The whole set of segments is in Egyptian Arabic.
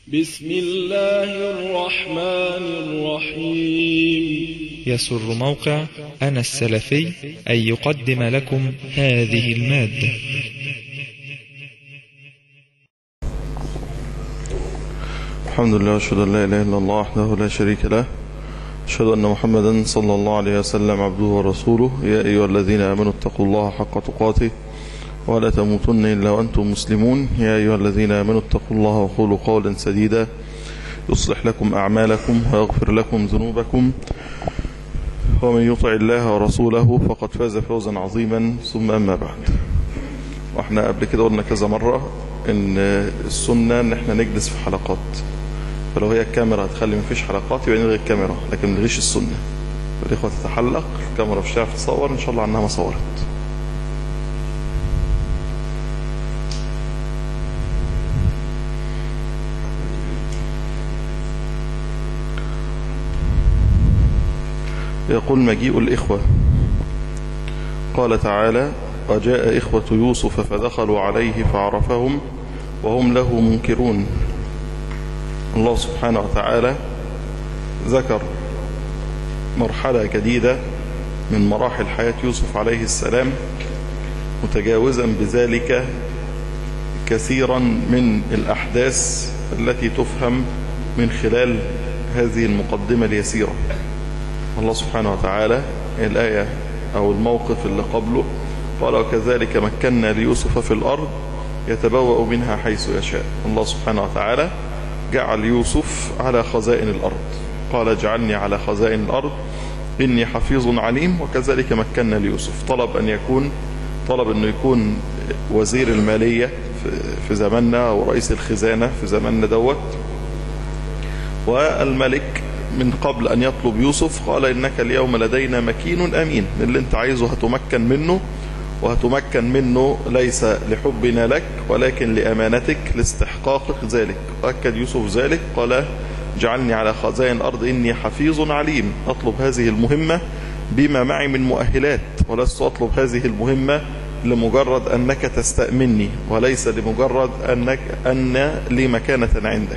بسم الله الرحمن الرحيم يسر موقع أنا السلفي أن يقدم لكم هذه المادة الحمد لله واشهد ان لا اله الا الله وحده لا شريك له اشهد ان محمدا صلى الله عليه وسلم عبده ورسوله يا ايها الذين امنوا اتقوا الله حق تقاته ولا تموتن الا وانتم مسلمون يا ايها الذين امنوا اتقوا الله وقولوا قولا سديدا يصلح لكم اعمالكم ويغفر لكم ذنوبكم ومن يطع الله ورسوله فقد فاز فوزا عظيما ثم اما بعد واحنا قبل كده قلنا كذا مره ان السنه ان احنا نجلس في حلقات فلو هي الكاميرا هتخلي مفيش حلقات يبقى نلغي الكاميرا لكن ما نلغيش السنه فالاخوه تتحلق الكاميرا مش هتعرف تصور ان شاء الله عنها ما صورت يقول مجيء الإخوة قال تعالى وجاء إخوة يوسف فدخلوا عليه فعرفهم وهم له منكرون الله سبحانه وتعالى ذكر مرحلة جديدة من مراحل حياة يوسف عليه السلام متجاوزا بذلك كثيرا من الأحداث التي تفهم من خلال هذه المقدمة اليسيرة الله سبحانه وتعالى الآية أو الموقف اللي قبله قال وكذلك مكنا ليوسف في الأرض يتبوأ منها حيث يشاء الله سبحانه وتعالى جعل يوسف على خزائن الأرض قال اجعلني على خزائن الأرض إني حفيظ عليم وكذلك مكنا ليوسف طلب أن يكون طلب أنه يكون وزير المالية في زماننا ورئيس الخزانة في زماننا دوت والملك من قبل أن يطلب يوسف قال إنك اليوم لدينا مكين أمين اللي انت عايزه هتمكن منه وهتمكن منه ليس لحبنا لك ولكن لأمانتك لاستحقاقك ذلك أكد يوسف ذلك قال جعلني على خزائن الأرض إني حفيظ عليم أطلب هذه المهمة بما معي من مؤهلات ولست أطلب هذه المهمة لمجرد أنك تستأمني وليس لمجرد أنك أن لي مكانة عندك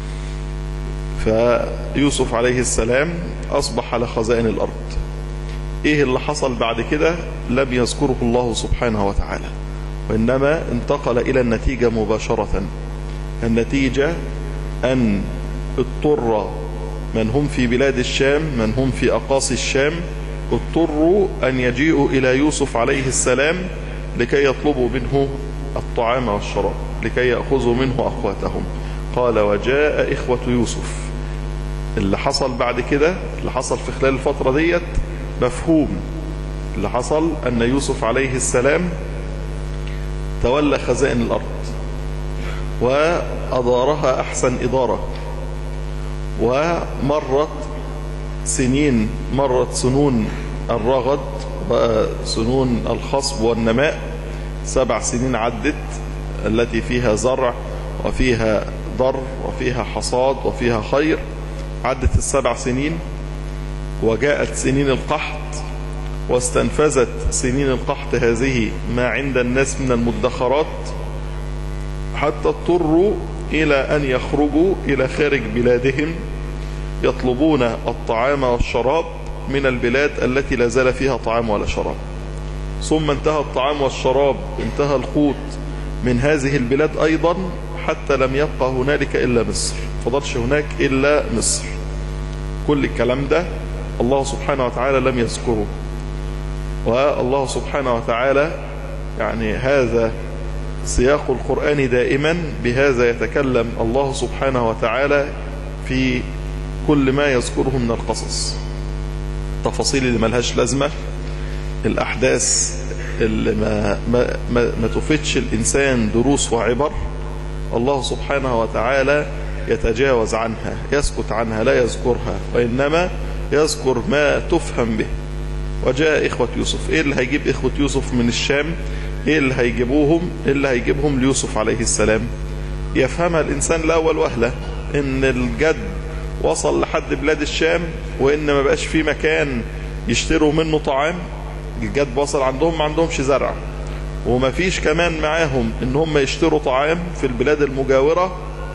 فيوسف عليه السلام أصبح على خزائن الأرض إيه اللي حصل بعد كده لم يذكره الله سبحانه وتعالى وإنما انتقل إلى النتيجة مباشرة النتيجة أن اضطر من هم في بلاد الشام من هم في أقاصي الشام اضطروا أن يجيئوا إلى يوسف عليه السلام لكي يطلبوا منه الطعام والشراب لكي يأخذوا منه أخواتهم قال وجاء إخوة يوسف اللي حصل بعد كده اللي حصل في خلال الفترة ديت مفهوم اللي حصل أن يوسف عليه السلام تولى خزائن الأرض وأدارها أحسن إدارة ومرت سنين مرت سنون الرغد وسنون الخصب والنماء سبع سنين عدت التي فيها زرع وفيها ضر وفيها حصاد وفيها خير عدت السبع سنين وجاءت سنين القحط واستنفذت سنين القحط هذه ما عند الناس من المدخرات حتى اضطروا إلى أن يخرجوا إلى خارج بلادهم يطلبون الطعام والشراب من البلاد التي لا زال فيها طعام ولا شراب ثم انتهى الطعام والشراب انتهى القوت من هذه البلاد أيضا حتى لم يبقى هنالك إلا مصر فضلش هناك إلا مصر كل الكلام ده الله سبحانه وتعالى لم يذكره والله سبحانه وتعالى يعني هذا سياق القرآن دائما بهذا يتكلم الله سبحانه وتعالى في كل ما يذكره من القصص التفاصيل اللي ملهاش لازمة الأحداث اللي ما, ما, ما, ما تفيدش الإنسان دروس وعبر الله سبحانه وتعالى يتجاوز عنها يسكت عنها لا يذكرها وإنما يذكر ما تفهم به وجاء إخوة يوسف إيه اللي هيجيب إخوة يوسف من الشام إيه اللي هيجيبوهم إيه اللي هيجيبهم ليوسف عليه السلام يفهمها الإنسان الأول وهلة إن الجد وصل لحد بلاد الشام وإن ما بقاش في مكان يشتروا منه طعام الجد وصل عندهم ما عندهمش زرع وما فيش كمان معاهم ان هم يشتروا طعام في البلاد المجاورة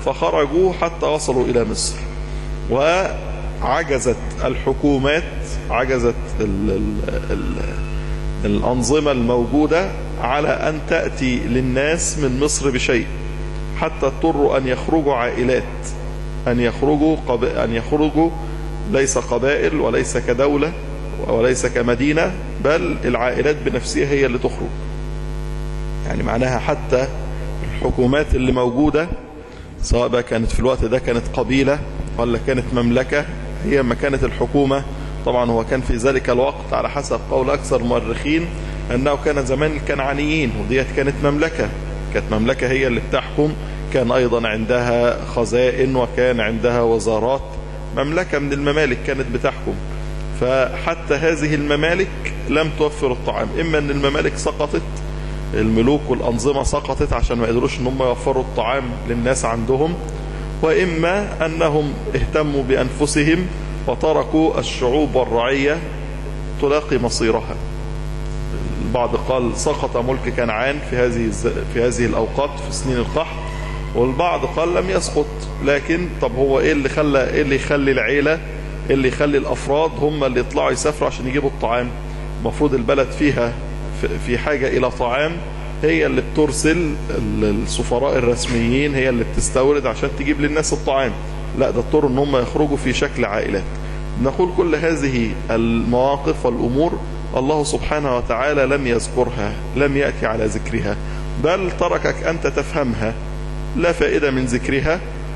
فخرجوا حتى وصلوا إلى مصر وعجزت الحكومات عجزت ال ال ال الأنظمة الموجودة على أن تأتي للناس من مصر بشيء حتى اضطروا أن يخرجوا عائلات أن يخرجوا قب... أن يخرجوا ليس قبائل وليس كدولة وليس كمدينة بل العائلات بنفسها هي اللي تخرج يعني معناها حتى الحكومات اللي موجودة سواء بقى كانت في الوقت ده كانت قبيلة ولا كانت مملكة هي ما كانت الحكومة طبعا هو كان في ذلك الوقت على حسب قول أكثر المؤرخين أنه كان زمان الكنعانيين وديت كانت مملكة كانت مملكة هي اللي بتحكم كان أيضا عندها خزائن وكان عندها وزارات مملكة من الممالك كانت بتحكم فحتى هذه الممالك لم توفر الطعام إما أن الممالك سقطت الملوك والأنظمة سقطت عشان ما قدروش ان هم يوفروا الطعام للناس عندهم وإما أنهم اهتموا بأنفسهم وتركوا الشعوب والرعية تلاقي مصيرها البعض قال سقط ملك كنعان في هذه في هذه الأوقات في سنين القحط والبعض قال لم يسقط لكن طب هو ايه اللي خلى ايه اللي يخلي العيلة ايه اللي يخلي الأفراد هم اللي يطلعوا يسافروا عشان يجيبوا الطعام المفروض البلد فيها في حاجة إلى طعام هي اللي بترسل السفراء الرسميين هي اللي بتستورد عشان تجيب للناس الطعام لا ده اضطروا ان هم يخرجوا في شكل عائلات نقول كل هذه المواقف والأمور الله سبحانه وتعالى لم يذكرها لم يأتي على ذكرها بل تركك أنت تفهمها لا فائدة من ذكرها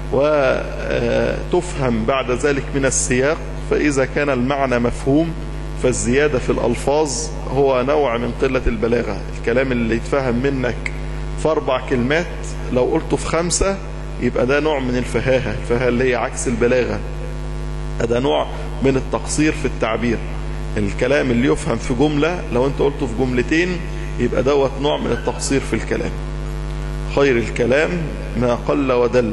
وتفهم بعد ذلك من السياق فإذا كان المعنى مفهوم فالزيادة في الألفاظ هو نوع من قلة البلاغة الكلام اللي يتفهم منك في أربع كلمات لو قلته في خمسة يبقى ده نوع من الفهاهة الفهاهة اللي هي عكس البلاغة ده نوع من التقصير في التعبير الكلام اللي يفهم في جملة لو انت قلته في جملتين يبقى دوت نوع من التقصير في الكلام خير الكلام ما قل ودل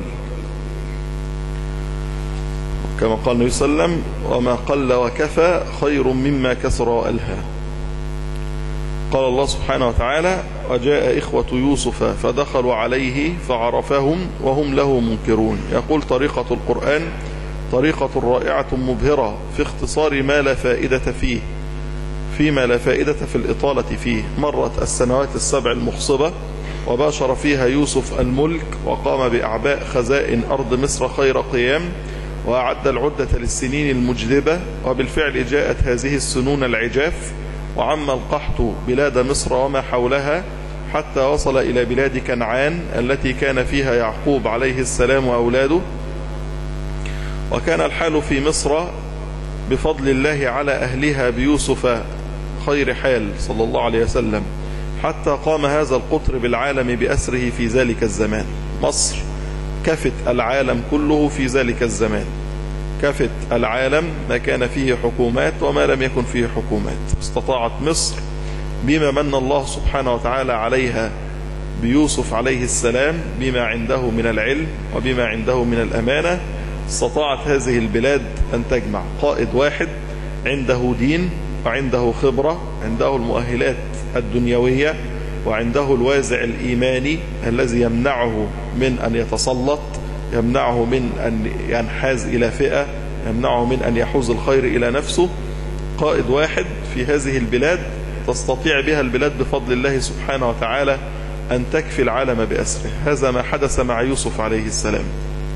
كما قال النبي صلى الله عليه وسلم وما قل وكفى خير مما كثر وألهى قال الله سبحانه وتعالى وجاء إخوة يوسف فدخلوا عليه فعرفهم وهم له منكرون يقول طريقة القرآن طريقة رائعة مبهرة في اختصار ما لا فائدة فيه فيما لا فائدة في الإطالة فيه مرت السنوات السبع المخصبة وباشر فيها يوسف الملك وقام بأعباء خزائن أرض مصر خير قيام وأعد العدة للسنين المجذبة وبالفعل جاءت هذه السنون العجاف وعم القحط بلاد مصر وما حولها حتى وصل إلى بلاد كنعان التي كان فيها يعقوب عليه السلام وأولاده وكان الحال في مصر بفضل الله على أهلها بيوسف خير حال صلى الله عليه وسلم حتى قام هذا القطر بالعالم بأسره في ذلك الزمان مصر كفت العالم كله في ذلك الزمان كفت العالم ما كان فيه حكومات وما لم يكن فيه حكومات استطاعت مصر بما من الله سبحانه وتعالى عليها بيوسف عليه السلام بما عنده من العلم وبما عنده من الأمانة استطاعت هذه البلاد أن تجمع قائد واحد عنده دين وعنده خبرة عنده المؤهلات الدنيوية وعنده الوازع الإيماني الذي يمنعه من أن يتسلط يمنعه من أن ينحاز إلى فئة يمنعه من أن يحوز الخير إلى نفسه قائد واحد في هذه البلاد تستطيع بها البلاد بفضل الله سبحانه وتعالى أن تكفي العالم بأسره هذا ما حدث مع يوسف عليه السلام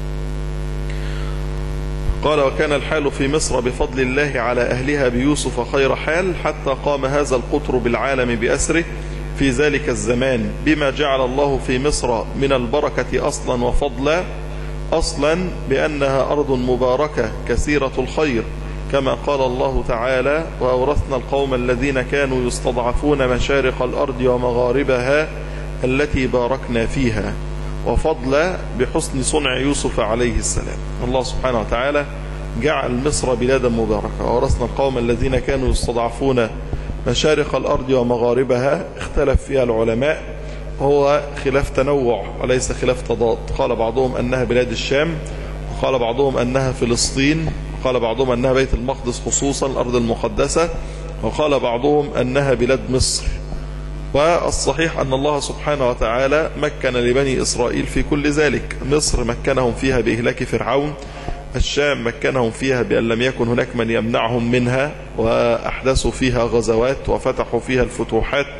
قال وكان الحال في مصر بفضل الله على أهلها بيوسف خير حال حتى قام هذا القطر بالعالم بأسره في ذلك الزمان بما جعل الله في مصر من البركة أصلا وفضلا أصلا بأنها أرض مباركة كثيرة الخير كما قال الله تعالى وأورثنا القوم الذين كانوا يستضعفون مشارق الأرض ومغاربها التي باركنا فيها وفضلا بحسن صنع يوسف عليه السلام الله سبحانه وتعالى جعل مصر بلادا مباركة وورثنا القوم الذين كانوا يستضعفون مشارق الأرض ومغاربها اختلف فيها العلماء هو خلاف تنوع وليس خلاف تضاد قال بعضهم أنها بلاد الشام وقال بعضهم أنها فلسطين وقال بعضهم أنها بيت المقدس خصوصا الأرض المقدسة وقال بعضهم أنها بلاد مصر والصحيح أن الله سبحانه وتعالى مكن لبني إسرائيل في كل ذلك مصر مكنهم فيها بإهلاك فرعون الشام مكنهم فيها بأن لم يكن هناك من يمنعهم منها وأحدثوا فيها غزوات وفتحوا فيها الفتوحات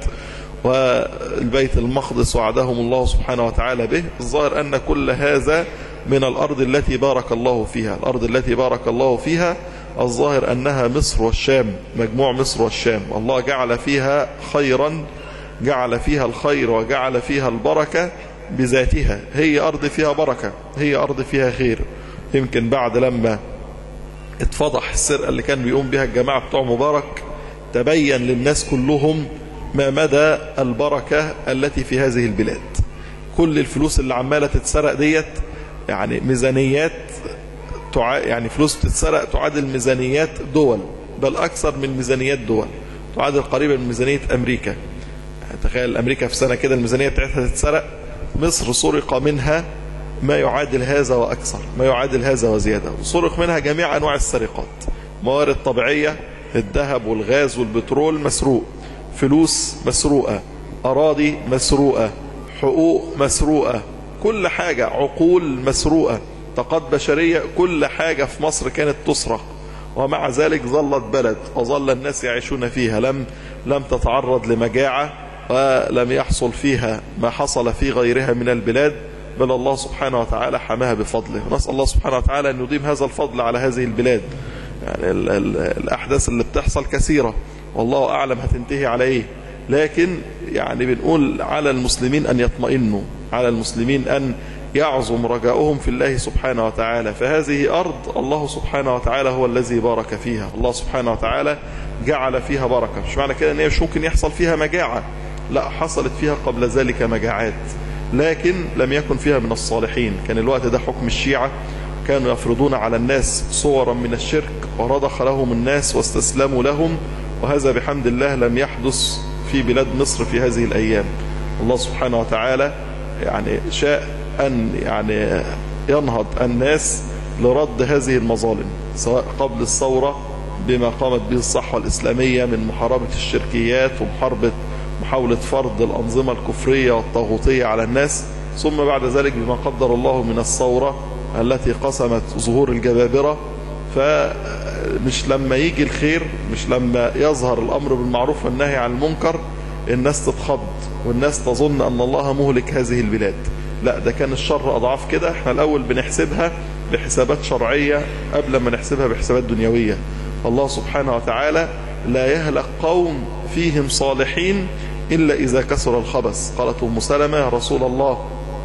والبيت المقدس وعدهم الله سبحانه وتعالى به الظاهر أن كل هذا من الأرض التي بارك الله فيها الأرض التي بارك الله فيها الظاهر أنها مصر والشام مجموع مصر والشام الله جعل فيها خيرا جعل فيها الخير وجعل فيها البركة بذاتها هي أرض فيها بركة هي أرض فيها خير يمكن بعد لما اتفضح السرقة اللي كان بيقوم بها الجماعة بتوع مبارك تبين للناس كلهم ما مدى البركة التي في هذه البلاد كل الفلوس اللي عمالة تتسرق ديت يعني ميزانيات تع... يعني فلوس تتسرق تعادل ميزانيات دول بل أكثر من ميزانيات دول تعادل قريبا من ميزانية أمريكا تخيل أمريكا في سنة كده الميزانية بتاعتها تتسرق مصر سرق منها ما يعادل هذا وأكثر ما يعادل هذا وزيادة سرق منها جميع أنواع السرقات موارد طبيعية الذهب والغاز والبترول مسروق فلوس مسروقة أراضي مسروقة حقوق مسروقة كل حاجة عقول مسروقة طاقات بشرية كل حاجة في مصر كانت تسرق ومع ذلك ظلت بلد وظل الناس يعيشون فيها لم لم تتعرض لمجاعة ولم يحصل فيها ما حصل في غيرها من البلاد بل الله سبحانه وتعالى حماها بفضله ونسأل الله سبحانه وتعالى أن يديم هذا الفضل على هذه البلاد يعني ال ال الأحداث اللي بتحصل كثيرة والله أعلم هتنتهي على إيه لكن يعني بنقول على المسلمين أن يطمئنوا على المسلمين أن يعظم رجاؤهم في الله سبحانه وتعالى فهذه أرض الله سبحانه وتعالى هو الذي بارك فيها الله سبحانه وتعالى جعل فيها بركة مش معنى كده أن هي مش ممكن يحصل فيها مجاعة لا حصلت فيها قبل ذلك مجاعات لكن لم يكن فيها من الصالحين كان الوقت ده حكم الشيعة كانوا يفرضون على الناس صورا من الشرك ورضخ لهم الناس واستسلموا لهم وهذا بحمد الله لم يحدث في بلاد مصر في هذه الأيام الله سبحانه وتعالى يعني شاء أن يعني ينهض الناس لرد هذه المظالم سواء قبل الثورة بما قامت به الصحوة الإسلامية من محاربة الشركيات ومحاربة محاولة فرض الأنظمة الكفرية والطاغوتية على الناس ثم بعد ذلك بما قدر الله من الثورة التي قسمت ظهور الجبابرة فمش لما يجي الخير مش لما يظهر الأمر بالمعروف والنهي عن المنكر الناس تتخض والناس تظن أن الله مهلك هذه البلاد لا ده كان الشر أضعاف كده احنا الأول بنحسبها بحسابات شرعية قبل ما نحسبها بحسابات دنيوية الله سبحانه وتعالى لا يهلك قوم فيهم صالحين إلا إذا كسر الخبث قالت أم سلمة يا رسول الله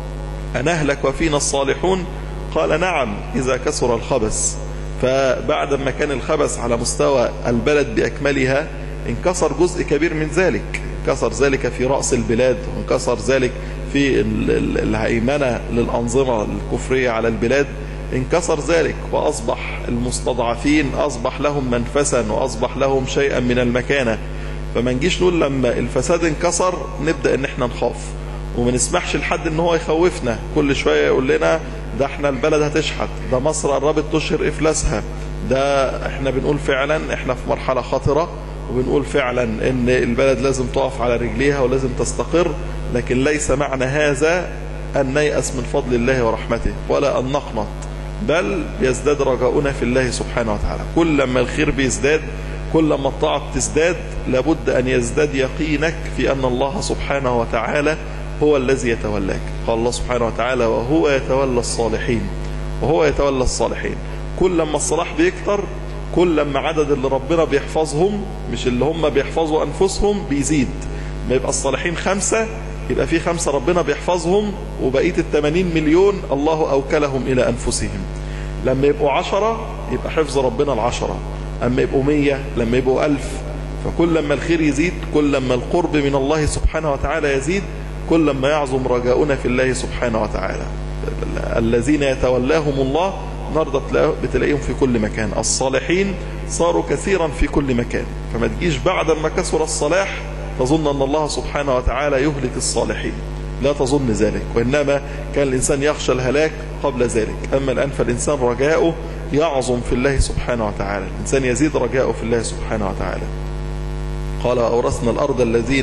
أنهلك وفينا الصالحون قال نعم إذا كسر الخبث فبعد ما كان الخبث على مستوى البلد بأكملها انكسر جزء كبير من ذلك انكسر ذلك في رأس البلاد وانكسر ذلك في الهيمنة للأنظمة الكفرية على البلاد انكسر ذلك وأصبح المستضعفين أصبح لهم منفسا وأصبح لهم شيئا من المكانة فما نجيش نقول لما الفساد انكسر نبدأ ان احنا نخاف وما نسمحش لحد ان هو يخوفنا كل شوية يقول لنا ده احنا البلد هتشحت ده مصر قربت تشهر افلاسها ده احنا بنقول فعلا احنا في مرحلة خطرة وبنقول فعلا ان البلد لازم تقف على رجليها ولازم تستقر لكن ليس معنى هذا أن نيأس من فضل الله ورحمته ولا أن نقنط بل يزداد رجاؤنا في الله سبحانه وتعالى كل ما الخير بيزداد كل ما الطاعة تزداد لابد أن يزداد يقينك في أن الله سبحانه وتعالى هو الذي يتولاك قال الله سبحانه وتعالى وهو يتولى الصالحين وهو يتولى الصالحين كل ما الصلاح بيكتر كل ما عدد اللي ربنا بيحفظهم مش اللي هم بيحفظوا أنفسهم بيزيد ما يبقى الصالحين خمسة يبقى في خمسة ربنا بيحفظهم وبقية التمانين مليون الله أوكلهم إلى أنفسهم لما يبقوا عشرة يبقى حفظ ربنا العشرة أما يبقوا مية لما يبقوا ألف فكل ما الخير يزيد كل ما القرب من الله سبحانه وتعالى يزيد كل ما يعظم رجاؤنا في الله سبحانه وتعالى الذين يتولاهم الله النهارده بتلاقيهم في كل مكان الصالحين صاروا كثيرا في كل مكان فما تجيش بعد ما كسر الصلاح تظن أن الله سبحانه وتعالى يهلك الصالحين لا تظن ذلك وإنما كان الإنسان يخشى الهلاك قبل ذلك أما الآن فالإنسان رجاؤه يعظم في الله سبحانه وتعالى الإنسان يزيد رجاؤه في الله سبحانه وتعالى قال أورثنا الأرض الذين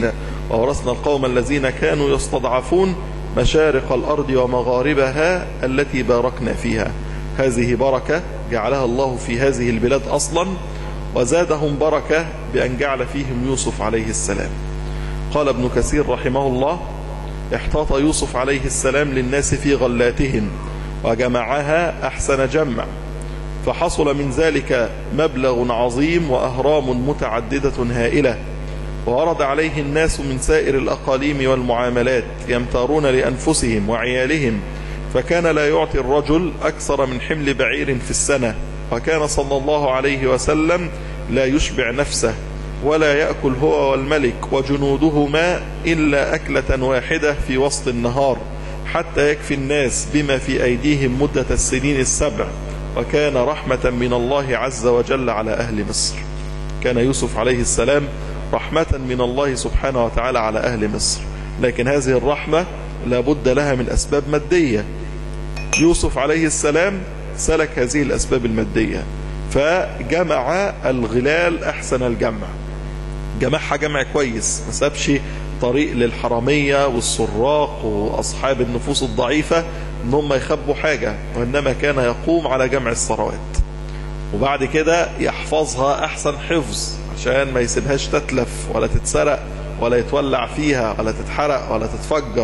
وورثنا القوم الذين كانوا يستضعفون مشارق الأرض ومغاربها التي باركنا فيها هذه بركة جعلها الله في هذه البلاد أصلا وزادهم بركة بأن جعل فيهم يوسف عليه السلام قال ابن كثير رحمه الله احتاط يوسف عليه السلام للناس في غلاتهم وجمعها أحسن جمع فحصل من ذلك مبلغ عظيم وأهرام متعددة هائلة وورد عليه الناس من سائر الأقاليم والمعاملات يمتارون لأنفسهم وعيالهم فكان لا يعطي الرجل أكثر من حمل بعير في السنة وكان صلى الله عليه وسلم لا يشبع نفسه ولا يأكل هو والملك وجنودهما إلا أكلة واحدة في وسط النهار حتى يكفي الناس بما في أيديهم مدة السنين السبع وكان رحمة من الله عز وجل على أهل مصر كان يوسف عليه السلام رحمة من الله سبحانه وتعالى على أهل مصر لكن هذه الرحمة لابد لها من أسباب مادية يوسف عليه السلام سلك هذه الأسباب المادية فجمع الغلال أحسن الجمع جمعها جمع كويس ما سابش طريق للحرامية والسراق وأصحاب النفوس الضعيفة ان هم يخبوا حاجة وإنما كان يقوم على جمع الثروات وبعد كده يحفظها أحسن حفظ عشان ما يسيبهاش تتلف ولا تتسرق ولا يتولع فيها ولا تتحرق ولا تتفجر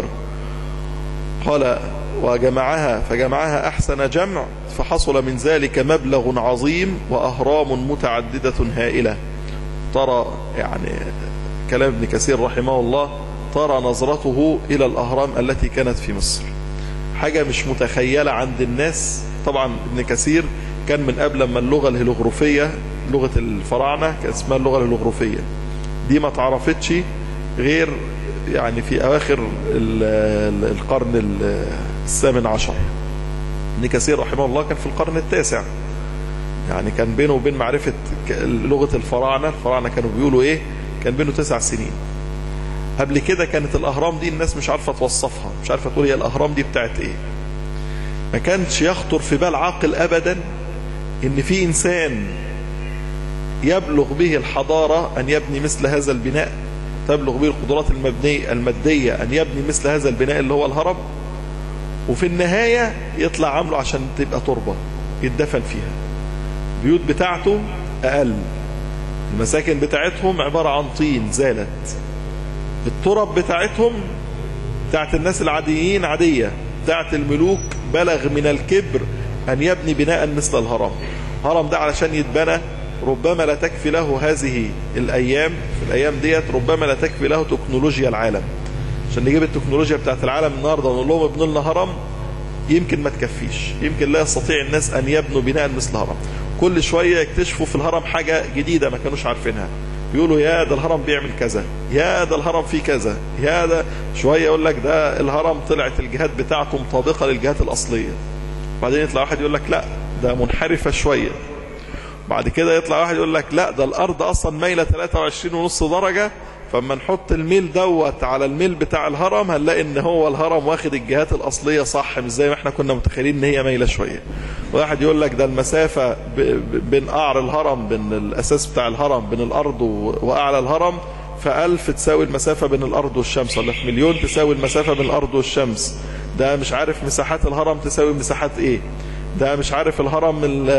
قال وجمعها فجمعها أحسن جمع فحصل من ذلك مبلغ عظيم وأهرام متعددة هائلة ترى يعني كلام ابن كثير رحمه الله ترى نظرته إلى الأهرام التي كانت في مصر حاجة مش متخيلة عند الناس طبعا ابن كثير كان من قبل ما اللغة الهيروغليفية لغة الفراعنة كان اسمها اللغة الهيروغليفية دي ما تعرفتش غير يعني في أواخر القرن الثامن عشر ابن كثير رحمه الله كان في القرن التاسع يعني كان بينه وبين معرفة لغة الفراعنة الفراعنة كانوا بيقولوا ايه كان بينه تسع سنين قبل كده كانت الأهرام دي الناس مش عارفة توصفها مش عارفة تقول هي الأهرام دي بتاعت ايه ما كانش يخطر في بال عاقل أبدا ان في إنسان يبلغ به الحضارة أن يبني مثل هذا البناء تبلغ به القدرات المبنية المادية أن يبني مثل هذا البناء اللي هو الهرم وفي النهاية يطلع عامله عشان تبقى تربة يتدفن فيها البيوت بتاعته أقل المساكن بتاعتهم عبارة عن طين زالت الترب بتاعتهم بتاعت الناس العاديين عادية بتاعت الملوك بلغ من الكبر أن يبني بناء مثل الهرم هرم ده علشان يتبنى ربما لا تكفي له هذه الأيام في الأيام ديت ربما لا تكفي له تكنولوجيا العالم عشان نجيب التكنولوجيا بتاعت العالم النهارده ونقول لهم ابنوا لنا هرم يمكن ما تكفيش يمكن لا يستطيع الناس أن يبنوا بناء مثل هرم كل شوية يكتشفوا في الهرم حاجة جديدة ما كانوش عارفينها يقولوا يا ده الهرم بيعمل كذا يا ده الهرم فيه كذا يا ده شوية يقول لك ده الهرم طلعت الجهات بتاعته مطابقة للجهات الأصلية بعدين يطلع واحد يقول لك لا ده منحرفة شوية بعد كده يطلع واحد يقول لك لا ده الأرض أصلا مايلة 23 ونص درجة فاما نحط الميل دوت على الميل بتاع الهرم هنلاقي ان هو الهرم واخد الجهات الاصليه صح مش زي ما احنا كنا متخيلين ان هي مايله شويه واحد يقول لك ده المسافه بين قعر الهرم بين الاساس بتاع الهرم بين الارض واعلى الهرم فألف تساوي المسافة بين الأرض والشمس ولا في مليون تساوي المسافة بين الأرض والشمس ده مش عارف مساحات الهرم تساوي مساحات ايه ده مش عارف الهرم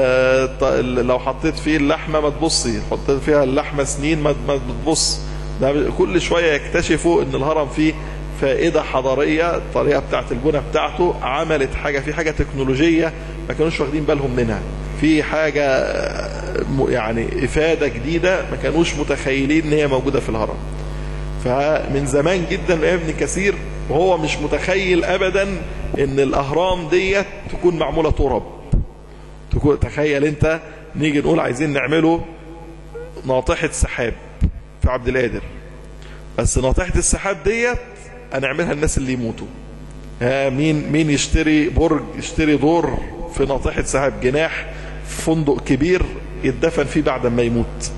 لو حطيت فيه اللحمة ما تبصي حطيت فيها اللحمة سنين ما تبص ده كل شوية يكتشفوا ان الهرم فيه فائدة حضارية الطريقة بتاعت البنى بتاعته عملت حاجة في حاجة تكنولوجية ما كانوش واخدين بالهم منها في حاجة يعني إفادة جديدة ما كانوش متخيلين ان هي موجودة في الهرم فمن زمان جدا ابن كثير وهو مش متخيل ابدا ان الاهرام ديت تكون معمولة تراب تكون تخيل انت نيجي نقول عايزين نعمله ناطحة سحاب في عبد القادر بس ناطحة السحاب ديت هنعملها الناس اللي يموتوا ها مين مين يشتري برج يشتري دور في ناطحة سحاب جناح في فندق كبير يتدفن فيه بعد ما يموت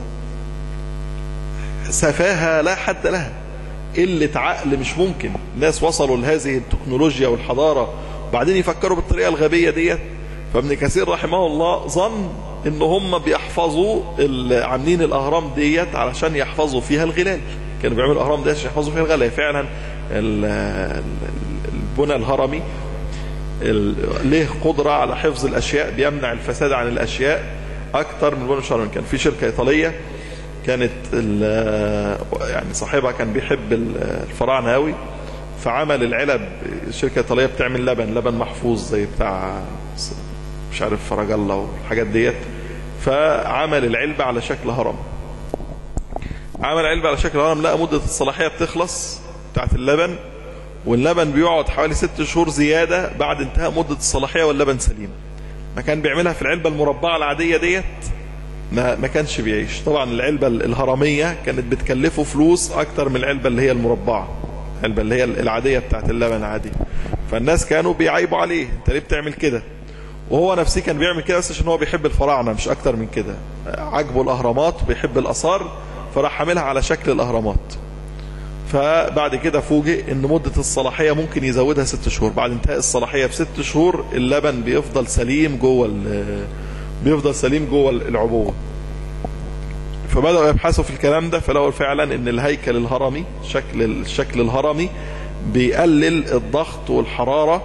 سفاهة لا حد لها قلة عقل مش ممكن الناس وصلوا لهذه التكنولوجيا والحضارة بعدين يفكروا بالطريقة الغبية ديت فابن كثير رحمه الله ظن ان هم بيحفظوا عاملين الاهرام ديت علشان يحفظوا فيها الغلال كانوا بيعملوا الاهرام دي عشان يحفظوا فيها الغله فعلا ال- ال- البنى الهرمي ال- ليه قدرة على حفظ الأشياء بيمنع الفساد عن الأشياء أكتر من البنى الهرمي كان في شركة إيطالية كانت ال- يعني صاحبها كان بيحب ال- الفراعنة أوي فعمل العلب الشركة الإيطالية بتعمل لبن لبن محفوظ زي بتاع مش عارف فرج الله والحاجات ديت فعمل العلبة على شكل هرم عمل علبة على شكل هرم لقى مدة الصلاحية بتخلص بتاعت اللبن واللبن بيقعد حوالي ست شهور زيادة بعد انتهاء مدة الصلاحية واللبن سليم ما كان بيعملها في العلبة المربعة العادية ديت ما, ما كانش بيعيش طبعا العلبة الهرمية كانت بتكلفه فلوس أكتر من العلبة اللي هي المربعة العلبة اللي هي العادية بتاعت اللبن العادي فالناس كانوا بيعيبوا عليه انت ليه بتعمل كده وهو نفسه كان بيعمل كده بس عشان هو بيحب الفراعنة مش أكتر من كده عجبه الأهرامات وبيحب الآثار فراح عاملها على شكل الأهرامات فبعد كده فوجئ ان مدة الصلاحية ممكن يزودها ست شهور بعد انتهاء الصلاحية بست شهور اللبن بيفضل سليم جوه ال- بيفضل سليم جوه العبوة فبدأوا يبحثوا في الكلام ده فلقوا فعلا ان الهيكل الهرمي شكل الشكل الهرمي بيقلل الضغط والحرارة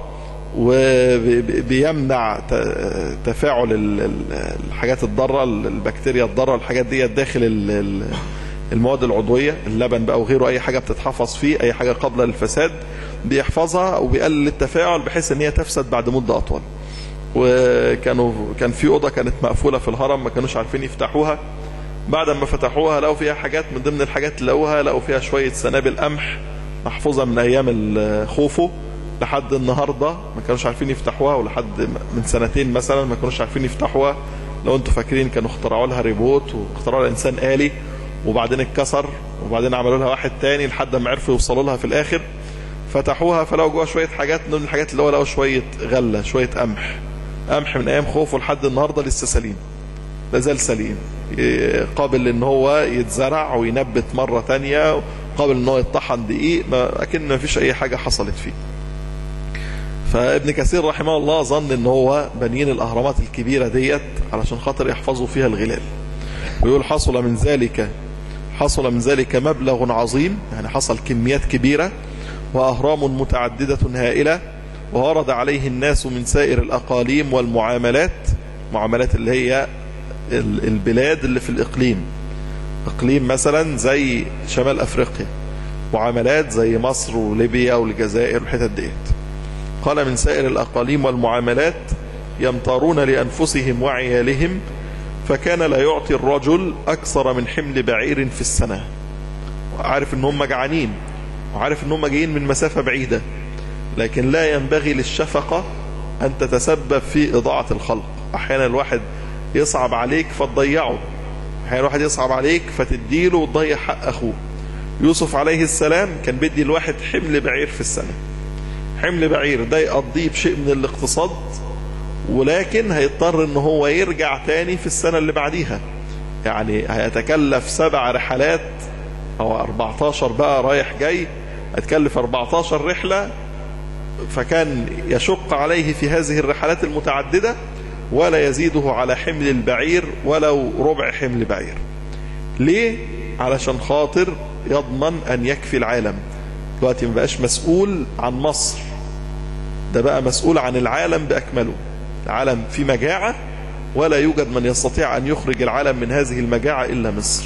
وبيمنع ت- تفاعل ال- ال- الحاجات الضارة البكتيريا الضارة الحاجات دي داخل ال- ال- المواد العضوية اللبن بقى وغيره أي حاجة بتتحفظ فيه أي حاجة قبل الفساد بيحفظها وبيقلل التفاعل بحيث ان هي تفسد بعد مدة أطول وكانوا كان في أوضة كانت مقفولة في الهرم ما كانوش عارفين يفتحوها بعد ما فتحوها لقوا فيها حاجات من ضمن الحاجات اللي لقوها لقوا فيها شوية سنابل قمح محفوظة من أيام الخوفو لحد النهاردة ما كانوش عارفين يفتحوها ولحد من سنتين مثلا ما كانوش عارفين يفتحوها لو انتوا فاكرين كانوا اخترعوا لها ريبوت واخترعوا لها انسان آلي وبعدين اتكسر وبعدين عملوا لها واحد تاني لحد ما عرفوا يوصلوا لها في الاخر فتحوها فلقوا جواها شويه حاجات من ضمن الحاجات اللي هو لقوا شويه غله شويه قمح قمح من ايام خوفه لحد النهارده لسه سليم لا زال سليم إيه، قابل ان هو يتزرع وينبت مره تانية قابل ان هو يطحن دقيق ما اكن ما فيش اي حاجه حصلت فيه فابن كثير رحمه الله ظن ان هو بنيين الاهرامات الكبيره ديت علشان خاطر يحفظوا فيها الغلال ويقول حصل من ذلك حصل من ذلك مبلغ عظيم يعني حصل كميات كبيرة وأهرام متعددة هائلة وورد عليه الناس من سائر الأقاليم والمعاملات معاملات اللي هي ال- البلاد اللي في الإقليم إقليم مثلا زي شمال أفريقيا معاملات زي مصر وليبيا والجزائر والحتت ديت قال من سائر الأقاليم والمعاملات يمطرون لأنفسهم وعيالهم فكان لا يعطي الرجل أكثر من حمل بعير في السنة وعارف ان هم جعانين وعارف ان هم جايين من مسافة بعيدة لكن لا ينبغي للشفقة أن تتسبب في إضاعة الخلق أحيانا الواحد يصعب عليك فتضيعه أحيانا الواحد يصعب عليك فتديله وتضيع حق أخوه يوسف عليه السلام كان بيدي الواحد حمل بعير في السنة حمل بعير ده يقضيه بشيء من الاقتصاد ولكن هيضطر ان هو يرجع تاني في السنة اللي بعديها يعني هيتكلف سبع رحلات او 14 بقى رايح جاي هتكلف 14 رحلة فكان يشق عليه في هذه الرحلات المتعددة ولا يزيده على حمل البعير ولو ربع حمل بعير ليه؟ علشان خاطر يضمن أن يكفي العالم دلوقتي ما بقاش مسؤول عن مصر ده بقى مسؤول عن العالم بأكمله العالم في مجاعة ولا يوجد من يستطيع أن يخرج العالم من هذه المجاعة إلا مصر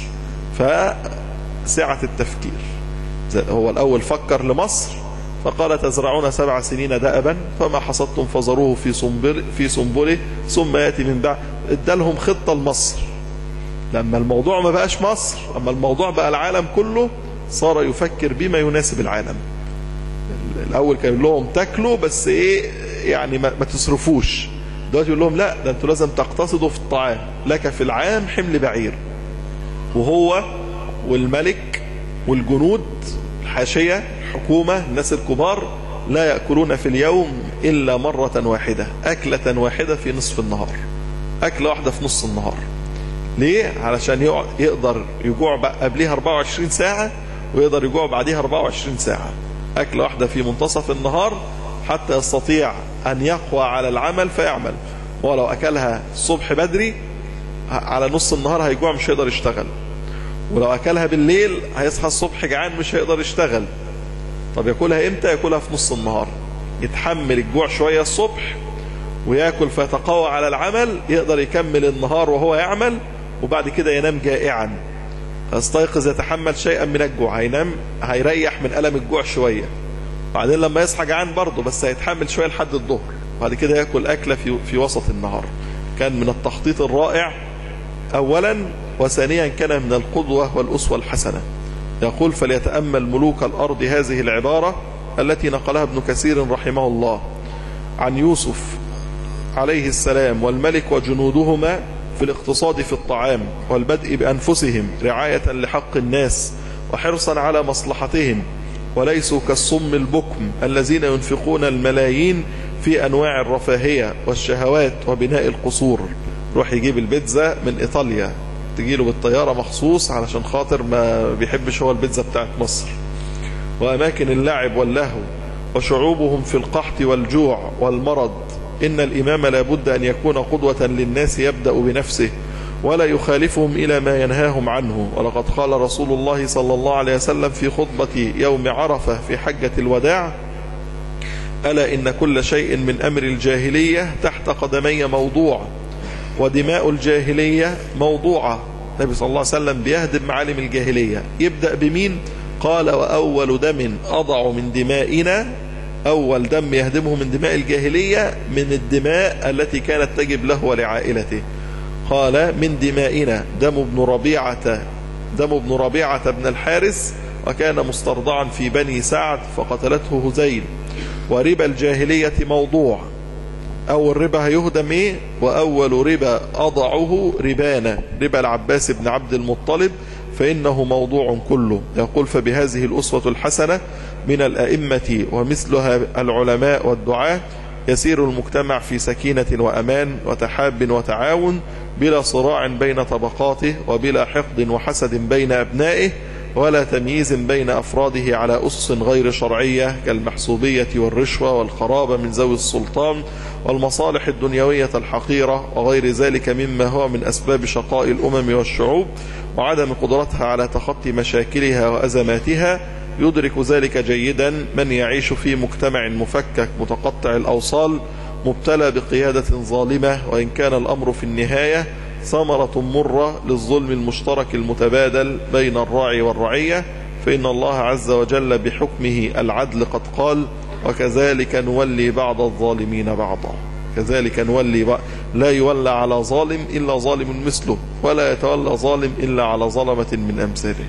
فسعة التفكير هو الأول فكر لمصر فقال تزرعون سبع سنين دأبا فما حصدتم فذروه في سنبل في سنبله ثم يأتي من بعد ادالهم خطة لمصر لما الموضوع ما بقاش مصر اما الموضوع بقى العالم كله صار يفكر بما يناسب العالم الاول كان يقول لهم تاكلوا بس ايه يعني ما, ما تصرفوش دلوقتي يقول لهم لا ده انتوا لازم تقتصدوا في الطعام لك في العام حمل بعير وهو والملك والجنود الحاشية الحكومة الناس الكبار لا يأكلون في اليوم إلا مرة واحدة أكلة واحدة في نصف النهار أكلة واحدة في نص النهار ليه؟ علشان يقدر يجوع قبليها 24 ساعة ويقدر يجوع بعديها 24 ساعة أكلة واحدة في منتصف النهار حتى يستطيع أن يقوى على العمل فيعمل ولو أكلها الصبح بدري على نص النهار هيجوع مش هيقدر يشتغل ولو أكلها بالليل هيصحى الصبح جعان مش هيقدر يشتغل طب ياكلها امتى ياكلها في نص النهار يتحمل الجوع شوية الصبح وياكل فيتقوى على العمل يقدر يكمل النهار وهو يعمل وبعد كده ينام جائعا يستيقظ يتحمل شيئا من الجوع هينام هيريح من ألم الجوع شوية بعدين لما يصحى جعان برضه بس هيتحمل شوية لحد الظهر بعد كده ياكل أكلة في, في وسط النهار كان من التخطيط الرائع أولا وثانيا كان من القدوة والأسوة الحسنة يقول فليتأمل ملوك الأرض هذه العبارة التي نقلها ابن كثير رحمه الله عن يوسف عليه السلام والملك وجنودهما في الاقتصاد في الطعام والبدء بأنفسهم رعاية لحق الناس وحرصا على مصلحتهم وليسوا كالصم البكم الذين ينفقون الملايين في أنواع الرفاهية والشهوات وبناء القصور روح يجيب البيتزا من إيطاليا تجيله بالطيارة مخصوص علشان خاطر ما بيحبش هو البيتزا بتاعت مصر وأماكن اللعب واللهو وشعوبهم في القحط والجوع والمرض إن الإمام لابد أن يكون قدوة للناس يبدأ بنفسه ولا يخالفهم إلى ما ينهاهم عنه ولقد قال رسول الله صلى الله عليه وسلم في خطبة يوم عرفة في حجة الوداع ألا إن كل شيء من أمر الجاهلية تحت قدمي موضوع ودماء الجاهلية موضوعة النبي صلى الله عليه وسلم بيهدم معالم الجاهلية يبدأ بمين قال وأول دم أضع من دمائنا أول دم يهدمه من دماء الجاهلية من الدماء التي كانت تجب له ولعائلته قال من دمائنا دم ابن ربيعة دم ابن ربيعة بن الحارس وكان مسترضعا في بني سعد فقتلته هزيل وربا الجاهلية موضوع أول ربا هيهدم إيه وأول ربا أضعه ربانا ربا العباس بن عبد المطلب فإنه موضوع كله يقول فبهذه الأسوة الحسنة من الأئمة ومثلها العلماء والدعاة يسير المجتمع في سكينة وأمان وتحاب وتعاون بلا صراع بين طبقاته وبلا حقد وحسد بين أبنائه ولا تمييز بين أفراده على أسس غير شرعية كالمحسوبية والرشوة والقرابة من ذوي السلطان والمصالح الدنيوية الحقيرة وغير ذلك مما هو من أسباب شقاء الأمم والشعوب وعدم قدرتها على تخطي مشاكلها وأزماتها يدرك ذلك جيدا من يعيش في مجتمع مفكك متقطع الأوصال مبتلى بقيادة ظالمة وإن كان الأمر في النهاية ثمرة مرة للظلم المشترك المتبادل بين الراعي والرعية فإن الله عز وجل بحكمه العدل قد قال وكذلك نولي بعض الظالمين بعضا كذلك نولي بعض لا يولى على ظالم إلا ظالم مثله ولا يتولى ظالم إلا على ظلمة من أمثاله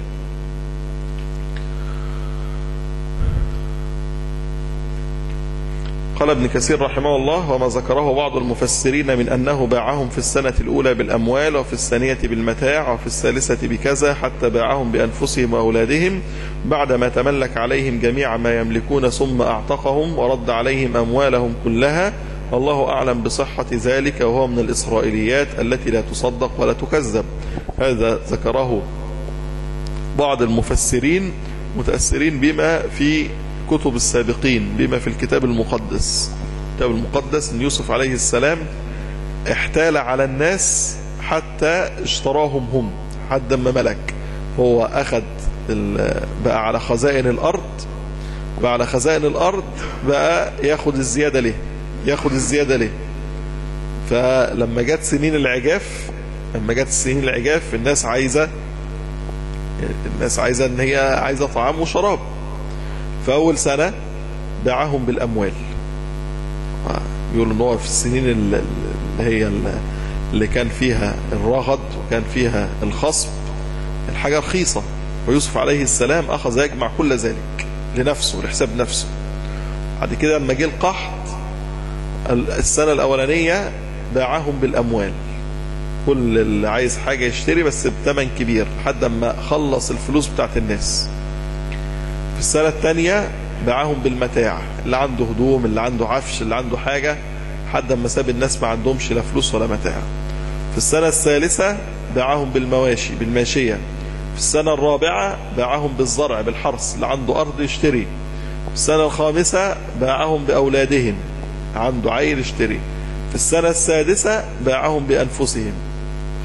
قال ابن كثير رحمه الله وما ذكره بعض المفسرين من أنه باعهم في السنة الأولى بالأموال وفي الثانية بالمتاع وفي الثالثة بكذا حتى باعهم بأنفسهم وأولادهم بعدما تملك عليهم جميع ما يملكون ثم أعتقهم ورد عليهم أموالهم كلها والله أعلم بصحة ذلك وهو من الإسرائيليات التي لا تصدق ولا تكذب هذا ذكره بعض المفسرين متأثرين بما في كتب السابقين بما في الكتاب المقدس الكتاب المقدس ان يوسف عليه السلام احتال على الناس حتى اشتراهم هم حد ما ملك هو اخذ بقى على خزائن الارض بقى على خزائن الارض بقى ياخد الزيادة ليه ياخد الزيادة ليه فلما جت سنين العجاف لما جت سنين العجاف الناس عايزة الناس عايزة ان هي عايزة طعام وشراب فأول سنة باعهم بالأموال يقولوا ان هو في السنين اللي هي اللي كان فيها الرغد وكان فيها الخصب الحاجة رخيصة ويوسف عليه السلام أخذ يجمع كل ذلك لنفسه لحساب نفسه بعد كده لما جه القحط السنة الأولانية باعهم بالأموال كل اللي عايز حاجة يشتري بس بثمن كبير لحد ما خلص الفلوس بتاعت الناس في السنة الثانية باعهم بالمتاع اللي عنده هدوم اللي عنده عفش اللي عنده حاجة حد ما ساب الناس ما عندهمش لا فلوس ولا متاع في السنة الثالثة باعهم بالمواشي بالماشية في السنة الرابعة باعهم بالزرع بالحرث اللي عنده أرض يشتري في السنة الخامسة باعهم بأولادهم عنده عيل يشتري في السنة السادسة باعهم بأنفسهم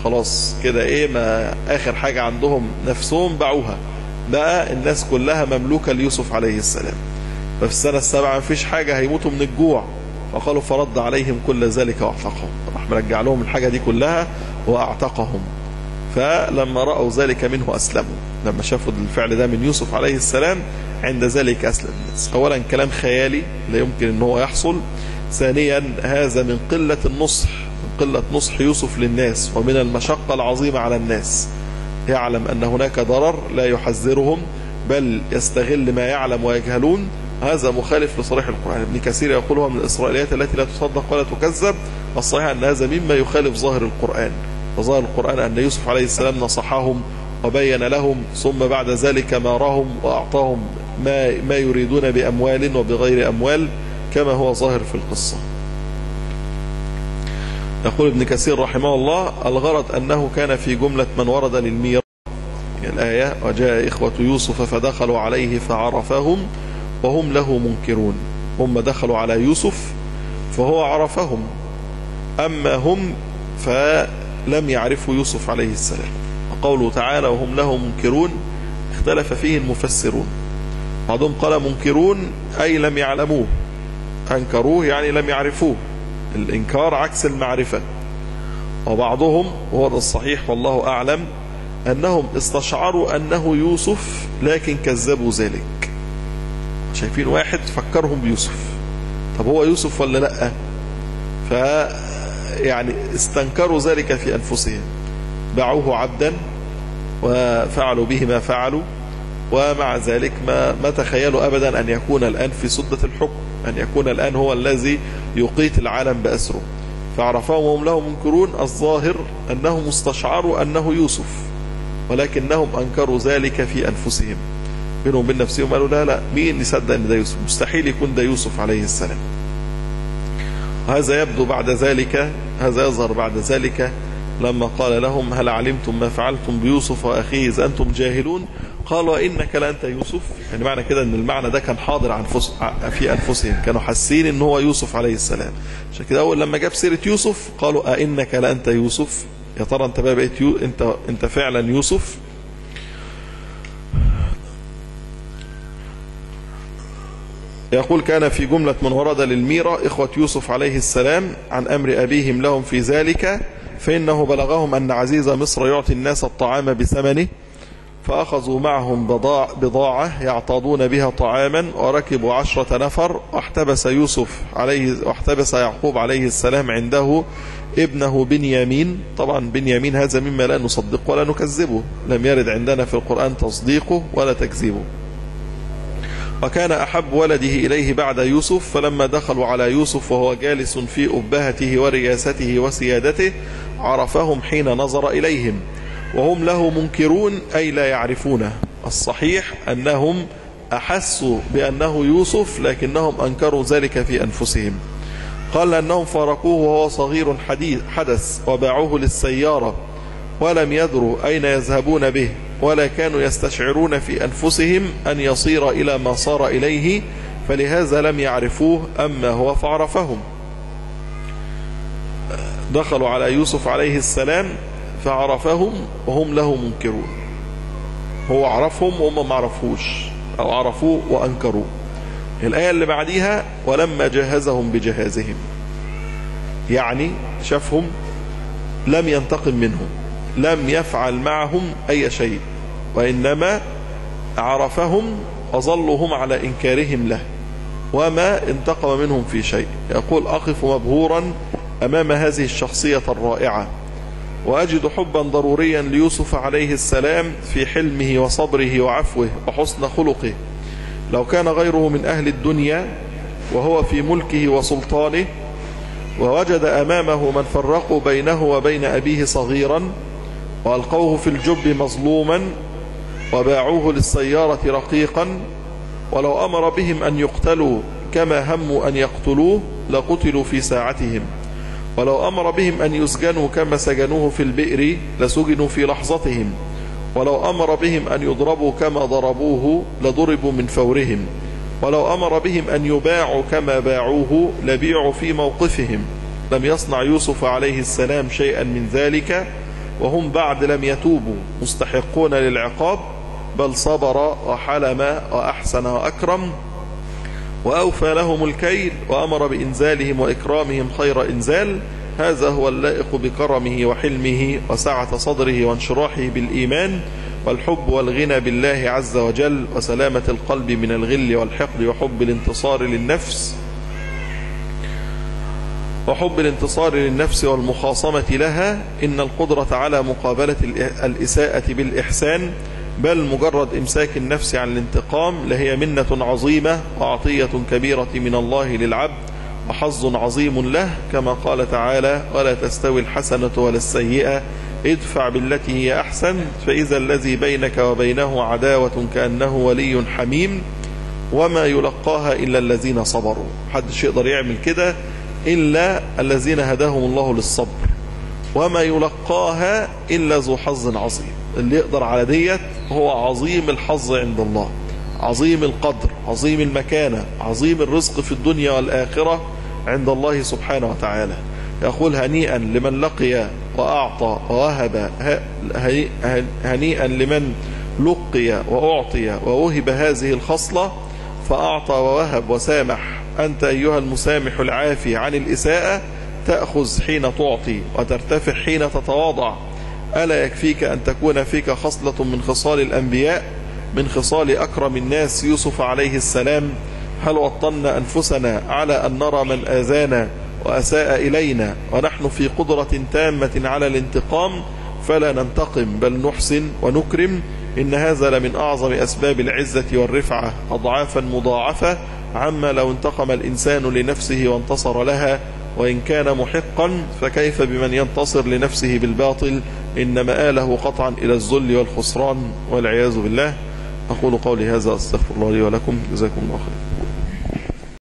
خلاص كده ايه ما اخر حاجة عندهم نفسهم باعوها بقى الناس كلها مملوكة ليوسف عليه السلام ففي السنة السابعة مفيش حاجة هيموتوا من الجوع فقالوا فرد عليهم كل ذلك واعتقهم راح مرجع لهم الحاجة دي كلها واعتقهم فلما رأوا ذلك منه أسلموا لما شافوا الفعل ده من يوسف عليه السلام عند ذلك أسلم الناس أولا كلام خيالي لا يمكن أن هو يحصل ثانيا هذا من قلة النصح من قلة نصح يوسف للناس ومن المشقة العظيمة على الناس يعلم أن هناك ضرر لا يحذرهم بل يستغل ما يعلم ويجهلون هذا مخالف لصريح القرآن ابن كثير يقول هو من الإسرائيليات التي لا تصدق ولا تكذب الصحيح أن هذا مما يخالف ظاهر القرآن وظاهر القرآن أن يوسف عليه السلام نصحهم وبين لهم ثم بعد ذلك مارهم وأعطاهم ما, ما يريدون بأموال وبغير أموال كما هو ظاهر في القصة يقول ابن كثير رحمه الله الغرض أنه كان في جملة من ورد للميراث الآية وجاء إخوة يوسف فدخلوا عليه فعرفهم وهم له منكرون هم دخلوا على يوسف فهو عرفهم أما هم فلم يعرفوا يوسف عليه السلام وقوله تعالى وهم له منكرون اختلف فيه المفسرون بعضهم قال منكرون أي لم يعلموه أنكروه يعني لم يعرفوه الإنكار عكس المعرفة وبعضهم وهو ده الصحيح والله أعلم أنهم استشعروا أنه يوسف لكن كذبوا ذلك شايفين واحد فكرهم بيوسف طب هو يوسف ولا لا ف يعني استنكروا ذلك في أنفسهم باعوه عبدا وفعلوا به ما فعلوا ومع ذلك ما, ما تخيلوا أبدا أن يكون الآن في سدة الحكم أن يكون الآن هو الذي يقيت العالم بأسره فعرفهم وهم له منكرون الظاهر أنهم استشعروا أنه يوسف ولكنهم أنكروا ذلك في أنفسهم بينهم وبين نفسهم قالوا لا لا مين يصدق أن ده يوسف مستحيل يكون ده يوسف عليه السلام وهذا يبدو بعد ذلك هذا يظهر بعد ذلك لما قال لهم هل علمتم ما فعلتم بيوسف وأخيه إذ أنتم جاهلون قالوا إنك لأنت يوسف يعني معنى كده أن المعنى ده كان حاضر عن في أنفسهم كانوا حاسين أن هو يوسف عليه السلام عشان كده أول لما جاب سيرة يوسف قالوا أئنك لأنت يوسف يا ترى أنت بقى بقيت يو أنت, أنت فعلا يوسف يقول كان في جملة من ورد للميرة إخوة يوسف عليه السلام عن أمر أبيهم لهم في ذلك فإنه بلغهم أن عزيز مصر يعطي الناس الطعام بثمنه فأخذوا معهم بضاع بضاعة يعتاضون بها طعاما وركبوا عشرة نفر واحتبس يوسف عليه واحتبس يعقوب عليه السلام عنده ابنه بنيامين طبعا بنيامين هذا مما لا نصدق ولا نكذبه لم يرد عندنا في القرآن تصديقه ولا تكذيبه وكان أحب ولده إليه بعد يوسف فلما دخلوا على يوسف وهو جالس في أبهته ورياسته وسيادته عرفهم حين نظر إليهم وهم له منكرون أي لا يعرفونه الصحيح أنهم أحسوا بأنه يوسف لكنهم أنكروا ذلك في أنفسهم قال أنهم فارقوه وهو صغير حديث حدث وباعوه للسيارة ولم يدروا أين يذهبون به ولا كانوا يستشعرون في أنفسهم أن يصير إلى ما صار إليه فلهذا لم يعرفوه أما هو فعرفهم دخلوا على يوسف عليه السلام فعرفهم وهم له منكرون هو عرفهم وهم ما عرفوش أو عرفوه وأنكروه الآية اللي بعديها ولما جهزهم بجهازهم يعني شافهم لم ينتقم منهم لم يفعل معهم أي شيء وإنما عرفهم وظلوا هم على إنكارهم له وما انتقم منهم في شيء يقول أقف مبهورا أمام هذه الشخصية الرائعة وأجد حبا ضروريا ليوسف عليه السلام في حلمه وصبره وعفوه وحسن خلقه لو كان غيره من أهل الدنيا وهو في ملكه وسلطانه ووجد أمامه من فرقوا بينه وبين أبيه صغيرا وألقوه في الجب مظلوما وباعوه للسيارة رقيقا ولو أمر بهم أن يقتلوا كما هموا أن يقتلوه لقتلوا في ساعتهم ولو أمر بهم أن يسجنوا كما سجنوه في البئر لسجنوا في لحظتهم ولو أمر بهم أن يضربوا كما ضربوه لضربوا من فورهم ولو أمر بهم أن يباعوا كما باعوه لبيعوا في موقفهم لم يصنع يوسف عليه السلام شيئا من ذلك وهم بعد لم يتوبوا مستحقون للعقاب بل صبر وحلم وأحسن وأكرم وأوفى لهم الكيل وأمر بإنزالهم وإكرامهم خير إنزال هذا هو اللائق بكرمه وحلمه وسعة صدره وانشراحه بالإيمان والحب والغنى بالله عز وجل وسلامة القلب من الغل والحقد وحب الانتصار للنفس وحب الانتصار للنفس والمخاصمة لها إن القدرة على مقابلة الإساءة بالإحسان بل مجرد إمساك النفس عن الانتقام لهي منة عظيمة وعطية كبيرة من الله للعبد وحظ عظيم له كما قال تعالى ولا تستوي الحسنة ولا السيئة ادفع بالتي هي أحسن فإذا الذي بينك وبينه عداوة كأنه ولي حميم وما يلقاها إلا الذين صبروا حدش يقدر يعمل كده إلا الذين هداهم الله للصبر وما يلقاها إلا ذو حظ عظيم اللي يقدر على ديت هو عظيم الحظ عند الله عظيم القدر عظيم المكانة عظيم الرزق في الدنيا والآخرة عند الله سبحانه وتعالى يقول هنيئا لمن لقي وأعطى ووهب هنيئا لمن لقي وأعطي ووهب هذه الخصلة فأعطى ووهب وسامح أنت أيها المسامح العافي عن الإساءة تأخذ حين تعطي وترتفع حين تتواضع ألا يكفيك أن تكون فيك خصلة من خصال الأنبياء من خصال أكرم الناس يوسف عليه السلام هل وطنا أنفسنا على أن نرى من آذانا وأساء إلينا ونحن في قدرة تامة على الانتقام فلا ننتقم بل نحسن ونكرم إن هذا لمن أعظم أسباب العزة والرفعة أضعافا مضاعفة عما لو انتقم الإنسان لنفسه وانتصر لها وإن كان محقا فكيف بمن ينتصر لنفسه بالباطل إن مآله قطعا إلى الذل والخسران والعياذ بالله أقول قولي هذا أستغفر الله لي ولكم جزاكم الله خير